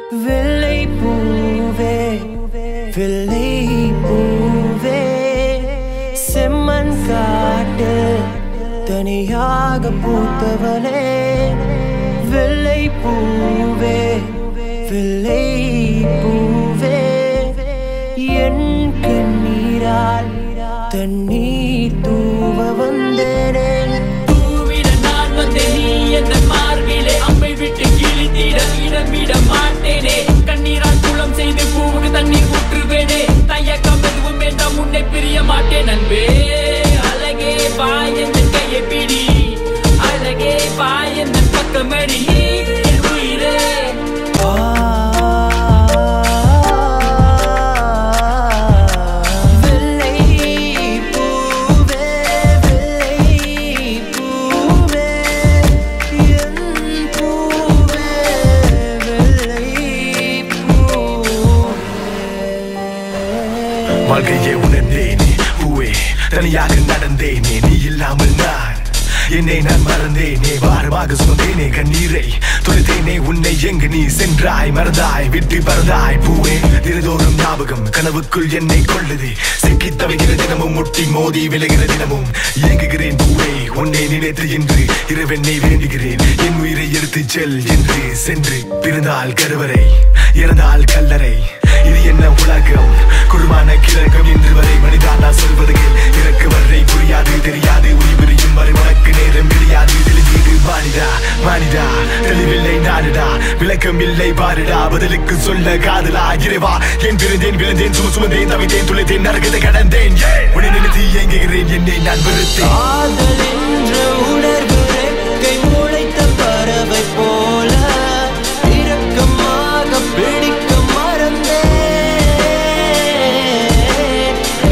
வெள்ளை பூவே வெள்ளை பூவே செம்மண் காட்டு தனியாக பூத்தவளே வெள்ளை பூவே வெள்ளை பூவே என் கண்ணீரால் தண்ணீர் தூவ வந்தேனே பூவிட நான் வந்தேன் நீ எந்த மார்பிலே அம்மை விட்டு கிழித்திட இடம் விட மாட்டேனே கண்ணீரால் குளம் செய்து பூவுக்கு தண்ணீர் ஊற்றுவேனே தயக்கம் எதுவும் வேண்டாம் உன்னை பிரிய மாட்டேன் அன்பே அழகே பாய் எந்த கையை பிடி அழகே பாய் எந்த பக்கமடி என் உயிரே வெள்ளை பூவே வெள்ளை பூவே என் பூவே வெள்ளை பூவே வாழ்க்கையே உணர்ந்தேனே பூவே தனியாக நடந்தேனே நீ இல்லாமல் நான் என்னை நான் மறந்தேனே வாரமாக சுமந்தேனே கண்ணீரை துளைத்தேனே உன்னை எங்கு நீ சென்றாய் மறந்தாய் விட்டு பறந்தாய் பூவே தினதோறும் ஞாபகம் கனவுக்குள் என்னை கொள்ளுது சிக்கி தவிக்கிற தினமும் முட்டி மோதி விலகிற தினமும் இயங்குகிறேன் பூவே உன்னை நினைத்து என்று இரவென்னை வேண்டுகிறேன் என் உயிரை எடுத்து செல் என்று சென்று பிறந்தால் கருவறை இறந்தால் கல்லறை இது என்ன உலகம் குருமான கிழக்கம் என்று வரை மனிதா நான் சொல்வது கேள் இறக்கு வரை புரியாது தெரியாது உயிரியும் வரை உனக்கு நேரம் கிடையாது தெளிவீடு மானிடா மானிடா தெளிவில்லை நாடுடா விளக்கம் இல்லை பாருடா பதிலுக்கு சொல்ல காதலா இறைவா என் பிறந்தேன் விழுந்தேன் சும சுமந்தேன் தவித்தேன் துளைத்தேன் நரகத்தை கடந்தேன் உன்னை நினைத்து இயங்குகிறேன் என்னை நான் வெறுத்தேன் காதல் என்ற உணர்வு ரெக்கை முளைத்த பறவை போ